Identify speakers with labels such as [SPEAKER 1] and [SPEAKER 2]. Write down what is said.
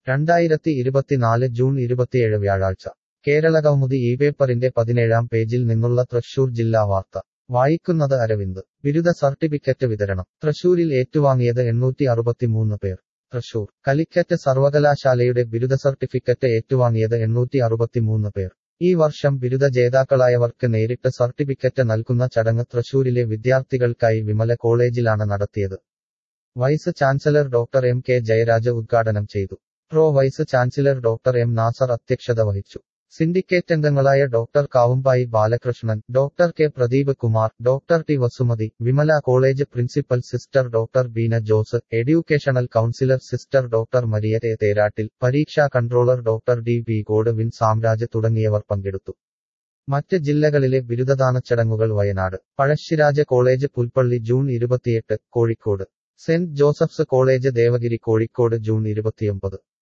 [SPEAKER 1] രണ്ടായിരത്തി ഇരുപത്തിനാല് ജൂൺ ഇരുപത്തിയേഴ് വ്യാഴാഴ്ച കേരളകൗമുദി ഈ പേപ്പറിന്റെ പതിനേഴാം പേജിൽ നിന്നുള്ള തൃശൂർ ജില്ലാ വാർത്ത വായിക്കുന്നത് അരവിന്ദ് ബിരുദ സർട്ടിഫിക്കറ്റ് വിതരണം തൃശൂരിൽ ഏറ്റുവാങ്ങിയത് എണ്ണൂറ്റി അറുപത്തിമൂന്ന് പേർ തൃശൂർ കലിക്കറ്റ് സർവകലാശാലയുടെ ബിരുദ സർട്ടിഫിക്കറ്റ് ഏറ്റുവാങ്ങിയത് എണ്ണൂറ്റി അറുപത്തിമൂന്ന് പേർ ഈ വർഷം ബിരുദ ജേതാക്കളായവർക്ക് നേരിട്ട് സർട്ടിഫിക്കറ്റ് നൽകുന്ന ചടങ്ങ് തൃശൂരിലെ വിദ്യാർത്ഥികൾക്കായി വിമല കോളേജിലാണ് നടത്തിയത് vice chancellor doctor M K Jayaraja ഉദ്ഘാടനം ചെയ്തു pro vice chancellor doctor M Nasar അധ്യക്ഷത വഹിച്ചു സിൻഡിക്കേറ്റ് അംഗങ്ങളായ doctor Kavumbayi Balakrishnan doctor K Pradeep Kumar doctor T Vasumathi Vimala college principal sister doctor Beena Jose educational counsellor sister doctor Maria A Therattil പരീക്ഷാ controller doctor D B Godwin Samraj തുടങ്ങിയവർ പങ്കെടുത്തു മറ്റ് ജില്ലകളിലെ ബിരുദദാന ചടങ്ങുകൾ വയനാട് പഴശ്ശിരാജ കോളേജ് പുൽപ്പള്ളി ജൂൺ ഇരുപത്തിയെട്ട് Kozhikode Saint Joseph's college Devagiri Kozhikode June ഇരുപത്തിയൊമ്പത്